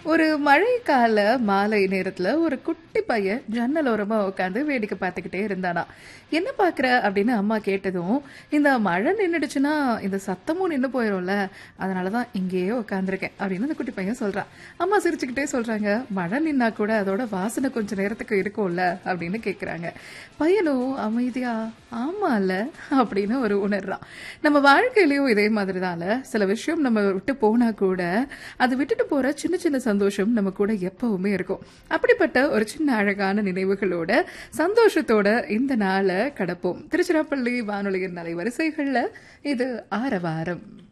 ஒரு மழைக்கால மாலை நேரத்துல ஒரு குட்டி பையன் ஜன்னல் ஓரமா உட்காந்து வேடிக்கை பார்த்துக்கிட்டே இருந்தானா என்ன பாக்குற அப்படின்னு அம்மா கேட்டதும் இந்த மழை நின்னுடுச்சுன்னா இந்த சத்தமும் நின்னு போயிரும்ல அதனாலதான் இங்கேயே உட்காந்துருக்கேன் அப்படின்னு அந்த குட்டி பையன் சொல்றான் அம்மா சிரிச்சுக்கிட்டே சொல்றாங்க மழை நின்னா கூட அதோட வாசனை கொஞ்ச நேரத்துக்கு இருக்கும்ல அப்படின்னு கேக்குறாங்க பையனும் அமைதியா ஆமால அப்படின்னு ஒரு உணர்றான் நம்ம வாழ்க்கையிலயும் இதே மாதிரிதான்ல சில விஷயம் நம்ம விட்டு போனா கூட அது விட்டுட்டு போற சின்ன சின்ன சந்தோஷம் நம்ம கூட எப்பவுமே இருக்கும் அப்படிப்பட்ட ஒரு சின்ன அழகான நினைவுகளோட சந்தோஷத்தோட இந்த நாளை கடப்போம் திருச்சிராப்பள்ளி வானொலியின் அலைவரிசைகள்ல இது ஆரவாரம்